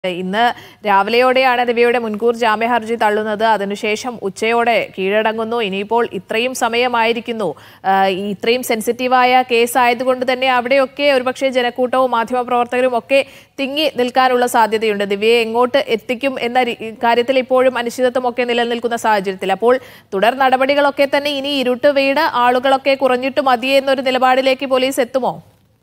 ഇന്ന് രാവിലെയോടെയാണ് ദിവ്യയുടെ മുൻകൂർ ജാമ്യ ഹർജി തള്ളുന്നത് അതിനുശേഷം ഉച്ചയോടെ കീഴടങ്ങുന്നു ഇനിയിപ്പോൾ ഇത്രയും സമയമായിരിക്കുന്നു ആ, ഈ ഇത്രയും സെൻസിറ്റീവായ കേസ് ആയതുകൊണ്ട് തന്നെ അവിടെയൊക്കെ ഒരുപക്ഷെ ജനക്കൂട്ടവും മാധ്യമപ്രവർത്തകരും ഒക്കെ തിങ്ങി നിൽക്കാനുള്ള സാധ്യതയുണ്ട് ദിവ്യയെ എങ്ങോട്ട് എത്തിക്കും എന്ന രി- കാര്യത്തിൽ ഇപ്പോഴും അനിശ്ചിതത്വം ഒക്കെ നിലനിൽക്കുന്ന സാഹചര്യത്തിൽ അപ്പോൾ തുടർ നടപടികളൊക്കെ തന്നെ ഇനി ഇരുട്ട് വീട് ആളുകളൊക്കെ കുറഞ്ഞിട്ട് മതിയെ എന്നൊരു നിലപാടിലേക്ക് പോലീസ് എത്തുമോ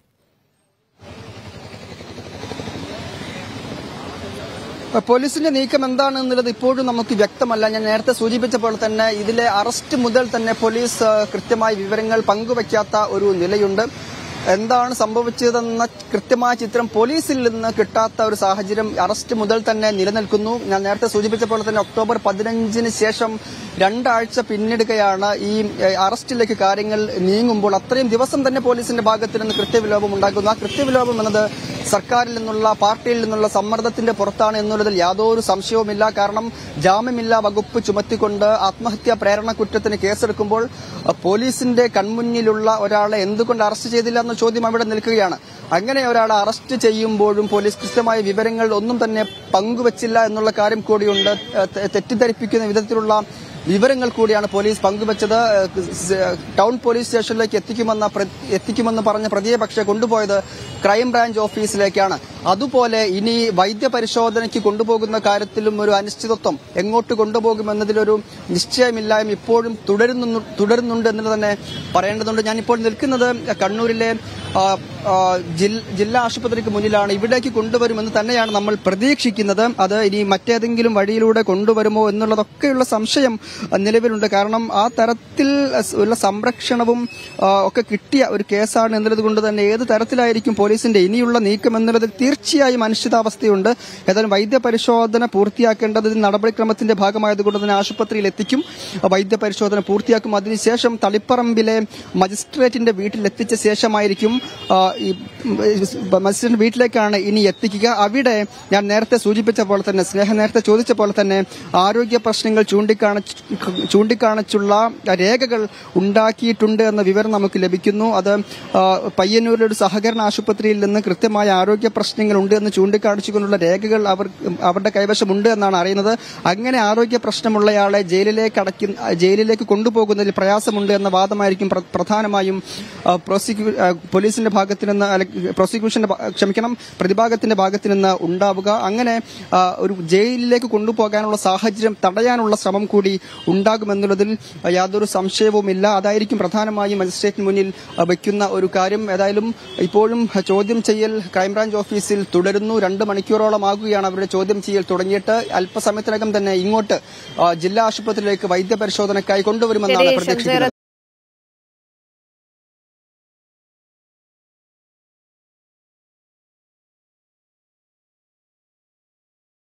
പോലീസിന്റെ നീക്കം എന്താണെന്നുള്ളത് ഇപ്പോഴും നമുക്ക് വ്യക്തമല്ല ഞാൻ നേരത്തെ സൂചിപ്പിച്ച പോലെ തന്നെ ഇതിലെ അറസ്റ്റ് മുതൽ തന്നെ പോലീസ് ആ, കൃത്യമായ വിവരങ്ങൾ പങ്കുവയ്ക്കാത്ത ഒരു നിലയുണ്ട് എന്താണ് സംഭവിച്ചതെന്ന കൃത്യമായ ചിത്രം പോലീസിൽ നിന്ന് കിട്ടാത്ത ഒരു സാഹചര്യം അറസ്റ്റ് മുതൽ തന്നെ നിലനിൽക്കുന്നു ഞാൻ നേരത്തെ സൂചിപ്പിച്ച പോലെ തന്നെ ഒക്ടോബർ പതിനഞ്ചിന് ശേഷം രണ്ടാഴ്ച പിന്നിടുകയാണ് ഈ ഏ, അറസ്റ്റിലേക്ക് കാര്യങ്ങൾ നീങ്ങുമ്പോൾ അത്രയും ദിവസം തന്നെ പോലീസിന്റെ ഭാഗത്ത് നിന്ന് കൃത്യവിലോപം ഉണ്ടാക്കുന്നു ആ കൃത്യവിലോപം എന്നത് സർക്കാരിൽ നിന്നുള്ള പാർട്ടിയിൽ നിന്നുള്ള സമ്മർദ്ദത്തിന്റെ പുറത്താണ് എന്നുള്ളതിൽ യാതൊരു സംശയവുമില്ല കാരണം ജാമ്യമില്ലാ വകുപ്പ് ചുമത്തിക്കൊണ്ട് ആത്മഹത്യാ പ്രേരണ കുറ്റത്തിന് കേസെടുക്കുമ്പോൾ അഹ്, പോലീസിന്റെ കൺമുന്നിലുള്ള ഒരാളെ എന്തുകൊണ്ട് അറസ്റ്റ് ചെയ്തില്ല എന്ന ചോദ്യം അവിടെ നിൽക്കുകയാണ് അങ്ങനെ ഒരാളെ അറസ്റ്റ് ചെയ്യുമ്പോഴും പോലീസ് കൃത്യമായ വിവരങ്ങൾ ഒന്നും തന്നെ പങ്കുവച്ചില്ല എന്നുള്ള കാര്യം കൂടിയുണ്ട് അഹ്, തെ- തെറ്റിദ്ധരിപ്പിക്കുന്ന വിധത്തിലുള്ള വിവരങ്ങൾ കൂടിയാണ് പോലീസ് പങ്കുവച്ചത് ഏഹ് സ് ടൗൺ പോലീസ് സ്റ്റേഷനിലേക്ക് എത്തിക്കുമെന്ന പ്ര- എത്തിക്കുമെന്ന് പറഞ്ഞ പ്രതിയെ പക്ഷേ കൊണ്ടുപോയത് ക്രൈംബ്രാഞ്ച് ഓഫീസിലേക്കാണ് അതുപോലെ ഇനി വൈദ്യപരിശോധനയ്ക്ക് കൊണ്ടുപോകുന്ന കാര്യത്തിലും ഒരു അനിശ്ചിതത്വം എങ്ങോട്ട് കൊണ്ടുപോകുമെന്നതിലൊരു നിശ്ചയമില്ലായ്മ ഇപ്പോഴും തുടരുന്നു തുടരുന്നുണ്ട് എന്ന് തന്നെ പറയേണ്ടതുണ്ട് ഞാനിപ്പോൾ നിൽക്കുന്നത് കണ്ണൂരിലെ ആ, ആ, ജിൽ- ജില്ലാ ആശുപത്രിക്ക് മുന്നിലാണ് ഇവിടേക്ക് കൊണ്ടുവരുമെന്ന് തന്നെയാണ് നമ്മൾ പ്രതീക്ഷിക്കുന്നത് അത് ഇനി മറ്റേതെങ്കിലും വഴിയിലൂടെ കൊണ്ടുവരുമോ എന്നുള്ളതൊക്കെയുള്ള സംശയം ആ, നിലവിലുണ്ട് കാരണം ആ തരത്തിൽ അസ് ഉള്ള സംരക്ഷണവും ആ, ഒക്കെ കിട്ടിയ ഒരു കേസാണ് എന്നുള്ളത് കൊണ്ട് തന്നെ ഏത് തരത്തിലായിരിക്കും പോലീസിന്റെ ഇനിയുള്ള നീക്കം എന്നുള്ളതിൽ തീർച്ചയായും അനിശ്ചിതാവസ്ഥയുണ്ട് ഏതായാലും വൈദ്യപരിശോധന പൂർത്തിയാക്കേണ്ടത് ഇതിന്റെ നടപടിക്രമത്തിന്റെ ഭാഗമായതുകൊണ്ട് തന്നെ ആശുപത്രിയിൽ എത്തിക്കും ആ, വൈദ്യപരിശോധന പൂർത്തിയാക്കും അതിനുശേഷം തളിപ്പറമ്പിലെ മജിസ്ട്രേറ്റിന്റെ വീട്ടിൽ എത്തിച്ച ശേഷമായിരിക്കും ആ, ഈ മജിസ്ട്രേറ്റിന്റെ വീട്ടിലേക്കാണ് ഇനി എത്തിക്കുക അവിടെ ഞാൻ നേരത്തെ സൂചിപ്പിച്ച പോലെ തന്നെ സ്നേഹം നേരത്തെ ചോദിച്ച പോലെ തന്നെ ആരോഗ്യ പ്രശ്നങ്ങൾ ചൂണ്ടിക്കാണിച്ച് ചൂണ്ടിക്കാണിച്ചുള്ള രേഖകൾ ഉണ്ടാക്കിയിട്ടുണ്ട് എന്ന വിവരം നമുക്ക് ലഭിക്കുന്നു അത് ആ, പയ്യന്നൂരിലെ ഒരു സഹകരണ ആശുപത്രിയിൽ നിന്ന് കൃത്യമായ ആരോഗ്യ പ്രശ്നങ്ങൾ ഉണ്ട് എന്ന് ചൂണ്ടിക്കാണിച്ചുകൊണ്ടുള്ള രേഖകൾ അവർ അവരുടെ കൈവശമുണ്ട് എന്നാണ് അറിയുന്നത് അങ്ങനെ ആരോഗ്യ പ്രശ്നമുള്ളയാളെ ജയിലിലേക്ക് അടയ്ക്കുന്ന ജയിലിലേക്ക് കൊണ്ടുപോകുന്നതിൽ പ്രയാസമുണ്ട് എന്ന വാദമായിരിക്കും പ്ര- പ്രധാനമായും ആ, പ്രോസിക്യൂ ആ, പോലീസിന്റെ ഭാഗത്ത് നിന്ന് അല്ലെ- പ്രോസിക്യൂഷന്റെ ഭാ- ക്ഷമിക്കണം പ്രതിഭാഗത്തിന്റെ ഭാഗത്ത് നിന്ന് ഉണ്ടാവുക അങ്ങനെ ആ, ഒരു ജയിലിലേക്ക് കൊണ്ടുപോകാനുള്ള സാഹചര്യം തടയാനുള്ള ശ്രമം കൂടി ഉണ്ടാകുമെന്നുള്ളതിൽ യാതൊരു സംശയവുമില്ല അതായിരിക്കും പ്രധാനമായും മജിസ്ട്രേറ്റിന് മുന്നിൽ ആ, വയ്ക്കുന്ന ഒരു കാര്യം ഏതായാലും ഇപ്പോഴും ചോദ്യം ചെയ്യൽ ക്രൈംബ്രാഞ്ച് ഓഫീസിൽ തുടരുന്നു രണ്ട് മണിക്കൂറോളം ആകുകയാണ് അവരുടെ ചോദ്യം ചെയ്യൽ തുടങ്ങിയിട്ട് അല്പസമയത്തിനകം തന്നെ ഇങ്ങോട്ട് ആ, ജില്ലാ ആശുപത്രിയിലേക്ക് വൈദ്യപരിശോധനയ്ക്കായി കൊണ്ടുവരുമെന്നാണ് ശരി, പ്രതീക്ഷിക്കുന്നത് ഷംസീർ